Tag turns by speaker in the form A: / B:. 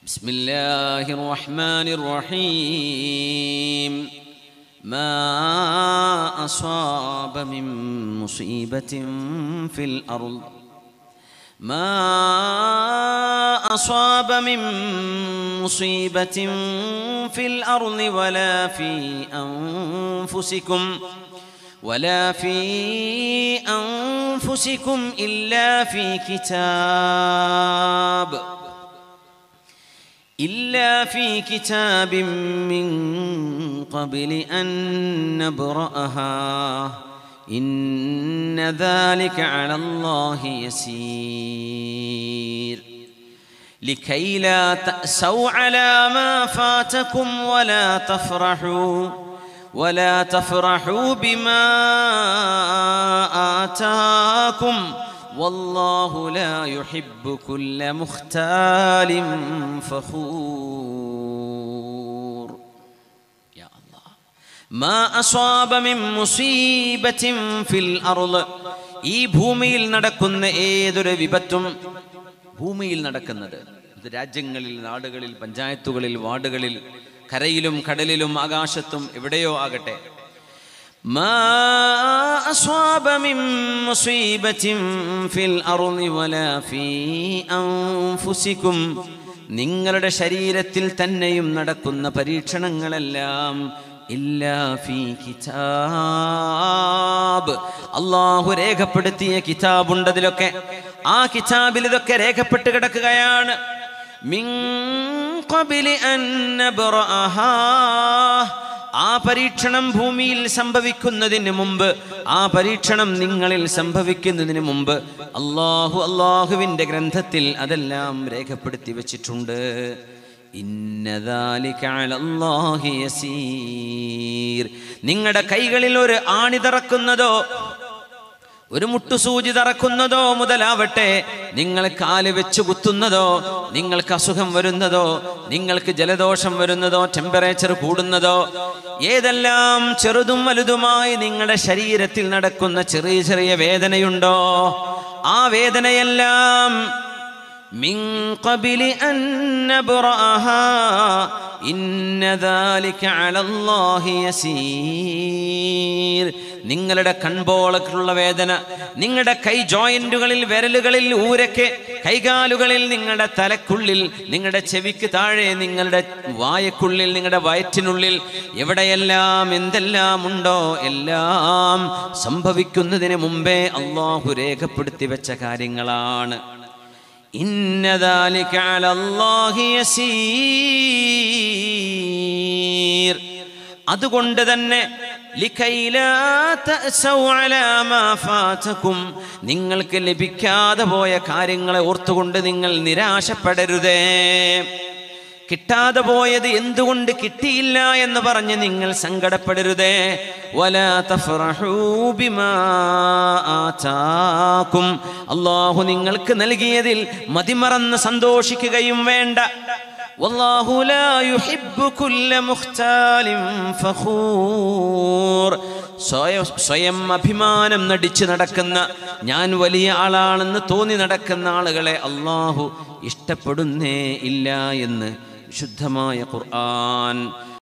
A: بسم الله الرحمن الرحيم ما أصاب من مصيبة في الأرض ما أصاب من مصيبة في الأرض ولا في أنفسكم ولا في أنفسكم إلا في كتاب إلا في كتاب من قبل أن نبرأها إن ذلك على الله يسير لكي لا تأسوا على ما فاتكم ولا تفرحوا ولا تفرحوا بما آتاكم والله لا يحب كل مختال فخور يا الله ما أصاب من مصيبة في الأرض ഈ ഭൂമിയിൽ നടക്കുന്ന ഏതൊരു വിപത്തും ഭൂമിയിൽ നടക്കുന്നത് ഇത് രാജ്യങ്ങളിൽ നാടുകളിൽ പഞ്ചായത്തുകളിൽ വാർഡുകളിൽ കരയിലും കടലിലും ആകാശത്തും എവിടെയോ ആകട്ടെ ما أصاب من مصيبة في الأرض ولا في أنفسكم നിങ്ങളുടെ ശരീരത്തിൽ തന്നെയും നടക്കുന്ന പരീക്ഷണങ്ങളെല്ലാം ഇല്ലാ ഫീ കിതാബ് അള്ളാഹു രേഖപ്പെടുത്തിയ കിതാബുണ്ട് അതിലൊക്കെ ആ കിതാബിൽ ഇതൊക്കെ രേഖപ്പെട്ട് കിടക്കുകയാണ് മിൻ ഖബിലി അൻ നബ്റഅഹാ ആ പരീക്ഷണം ഭൂമിയിൽ സംഭവിക്കുന്നതിന് മുമ്പ് ആ പരീക്ഷണം നിങ്ങളിൽ സംഭവിക്കുന്നതിന് മുമ്പ് അള്ളാഹു അള്ളാഹുവിൻ്റെ ഗ്രന്ഥത്തിൽ അതെല്ലാം രേഖപ്പെടുത്തി വച്ചിട്ടുണ്ട് ഇന്നദാലിക അലല്ലാഹി യസീർ നിങ്ങളുടെ കൈകളിൽ ഒരു ആണി തറക്കുന്നതോ ഒരു മുട്ടുസൂചി തറക്കുന്നതോ മുതലാവട്ടെ നിങ്ങൾ കാല് വെച്ച് കുത്തുന്നതോ നിങ്ങൾക്ക് അസുഖം വരുന്നതോ നിങ്ങൾക്ക് ജലദോഷം വരുന്നതോ ടെമ്പറേച്ചർ കൂടുന്നതോ ഏതെല്ലാം ചെറുതും വലുതുമായി നിങ്ങളുടെ ശരീരത്തിൽ നടക്കുന്ന ചെറിയ ചെറിയ വേദനയുണ്ടോ ആ വേദനയെല്ലാം من قبل أن نبرأها إن ذلك على الله يسير നിങ്ങളുടെ കൺപോളക്കുള്ള വേദന നിങ്ങളുടെ കൈ ജോയിന്റുകളിൽ വിരലുകളിൽ ഊരക്ക് കൈകാലുകളിൽ നിങ്ങളുടെ തലക്കുള്ളിൽ നിങ്ങളുടെ ചെവിക്ക് താഴെ നിങ്ങളുടെ വായക്കുള്ളിൽ നിങ്ങളുടെ വയറ്റിനുള്ളിൽ എവിടെയെല്ലാം എന്തെല്ലാം ഉണ്ടോ എല്ലാം സംഭവിക്കുന്നതിന് മുമ്പേ അള്ളാഹു രേഖപ്പെടുത്തി വെച്ച കാര്യങ്ങളാണ് إن ذلك على الله يسير അതുകൊണ്ട് തന്നെ നിങ്ങൾക്ക് ലഭിക്കാതെ പോയ കാര്യങ്ങളെ ഓർത്തുകൊണ്ട് നിങ്ങൾ നിരാശപ്പെടരുതേ കിട്ടാതെ പോയത് എന്തുകൊണ്ട് കിട്ടിയില്ല എന്ന് പറഞ്ഞ് നിങ്ങൾ സങ്കടപ്പെടരുതേ അള്ളാഹു നിങ്ങൾക്ക് നൽകിയതിൽ മതിമറന്ന് സന്തോഷിക്കുകയും വേണ്ട والله لا يحب كل مختال فخور സ്വയം അഭിമാനം നടിച്ച് നടക്കുന്ന ഞാൻ വലിയ ആളാണെന്ന് തോന്നി നടക്കുന്ന ആളുകളെ അള്ളാഹു ഇഷ്ടപ്പെടുന്നേ ഇല്ല എന്ന് ശുദ്ധമായ ഖുർആൻ